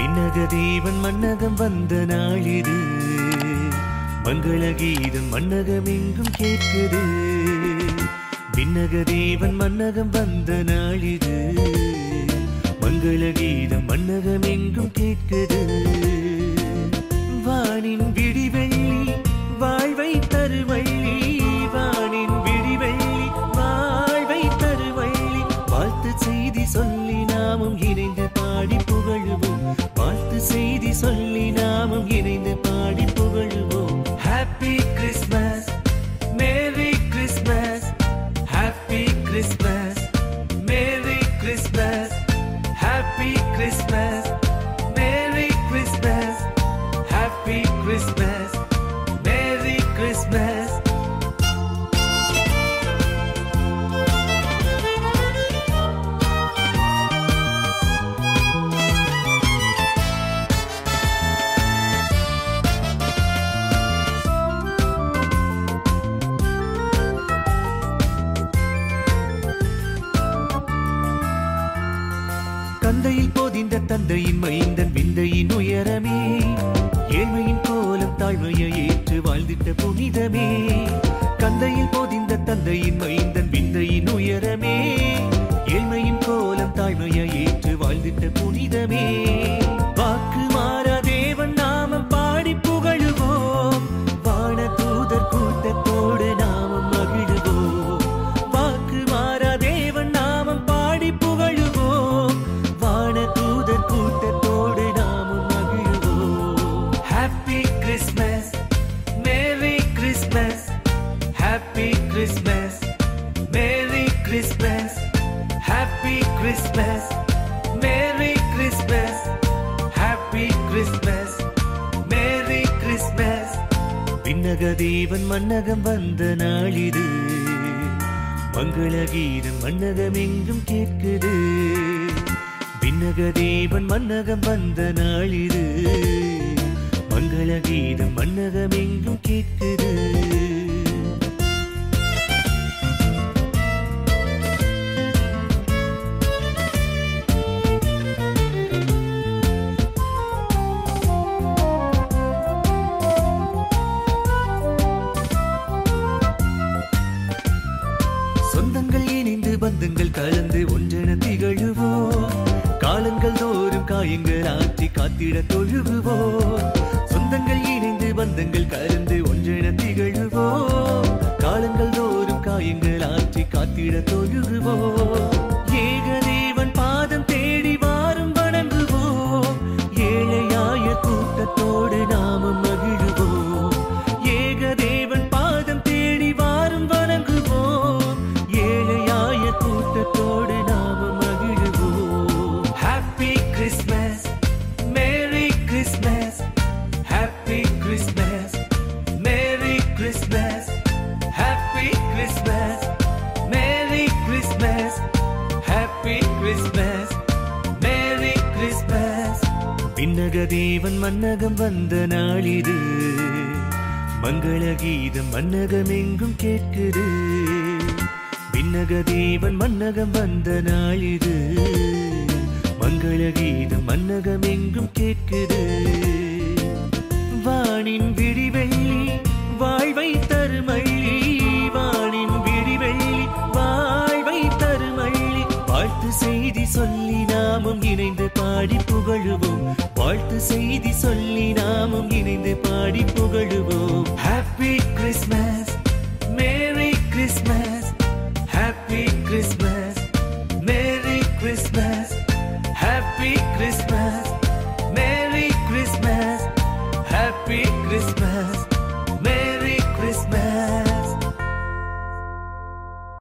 விண்ணக தேவன் மன்னகம் வந்த நாளிது மங்கள கீதம் மன்னகம் எங்கும் கேட்குது விண்ணக தேவன் மன்னகம் வந்த நாளிது மங்கள கீதம் மன்னகம் எங்கும் கேட்குது வானின் விடிவெள்ளி வாழ்வை தருவள்ளி வானின் விடிவெள்ளி வாழ்வை தருவள்ளி வாழ்த்து செய்தி சொல்லி நாமும் இணைந்து பாடி புகழுவோம் வாழ்த்து செய்தி சொல்லி நாமும் இணைந்து பாடி புகழுவோம் happy Christmas merry Christmas happy Christmas merry Christmas happy Christmas merry Christmas happy Christmas merry Christmas கந்தையில் போதிந்த தந்தையின் மைந்தன் விந்தையின் உயரமே ஏழ்மையின் கோலம் தாழ்மையை ஏற்று வாழ்ந்திட்ட புனிதமே கந்தையில் போதிந்த தந்தையின் மைந்தன் விந்தையின் உயரமே ஏழ்மையின் கோலம் தாழ்மையை ஏற்று வாழ்ந்திட்ட புனிதமே வாக்கு மாறா தேவன் நாமம் பாடி புகழுவோம் வான தூதர் கூட்டத்தோடு நாமம் மகிழுவோம் வாக்கு மாறா தேவன் நாமம் பாடி புகழுவோம் வான தூதர் கூட்டத்தோடு நாமும் மகிழுவோம் happy Christmas merry Christmas happy Christmas merry Christmas happy Christmas merry Christmas happy Christmas merry Christmas விண்ணக தேவன் மன்னகம் வந்த நாளிது மங்கள கீதம் மன்னகம் எங்கும் கேட்குது விண்ணக தேவன் மன்னகம் வந்த நாளிது மங்கள கீதம் மன்னகம் எங்கும் கேட்குது சொந்தங்கள் இணைந்து பந்தங்கள் கலந்து ஒன்றென திகழுவோம் காலங்கள் தோறும் காயங்கள் ஆற்றி காத்திட தொழுகுவோம் சொந்தங்கள் இணைந்து பந்தங்கள் கலந்து ஒன்றென திகழுவோம் காலங்கள் தோறும் காயங்கள் ஆற்றி காத்திட தொழுகுவோம் ஏகதேவன் பாதம் தேடி வாரும் வணங்குவோம் ஏழையாய கூட்டத்தோடு நாமும் மகிழுவோம் ஏகதேவன் பாதம் தேடி வாரும் வணங்குவோம் ஏழையாய கூட்டத்தோடு நாமும் மகிழுவோம் happy Christmas merry Christmas happy Christmas merry Christmas happy Christmas merry Christmas happy Christmas merry Christmas விண்ணக தேவன் மன்னகம் வந்த நாளிது மங்கள கீதம் மன்னகம் எங்கும் கேட்குது விண்ணக தேவன் மன்னகம் வந்த நாளிது மங்கள கீதம் மன்னகம் எங்கும் கேட்குது வானின் விடிவெள்ளி வாழ்வை தருமள்ளி வானின் விடிவெள்ளி வாழ்வை தருமள்ளி வாழ்த்து செய்தி சொல்லி நாமும் இணைந்து பாடி புகழுவோம் வாழ்த்து செய்தி சொல்லி நாமும் இணைந்து பாடி புகழுவோம் happy Christmas merry Christmas happy Christmas merry Christmas happy Christmas merry Christmas happy Christmas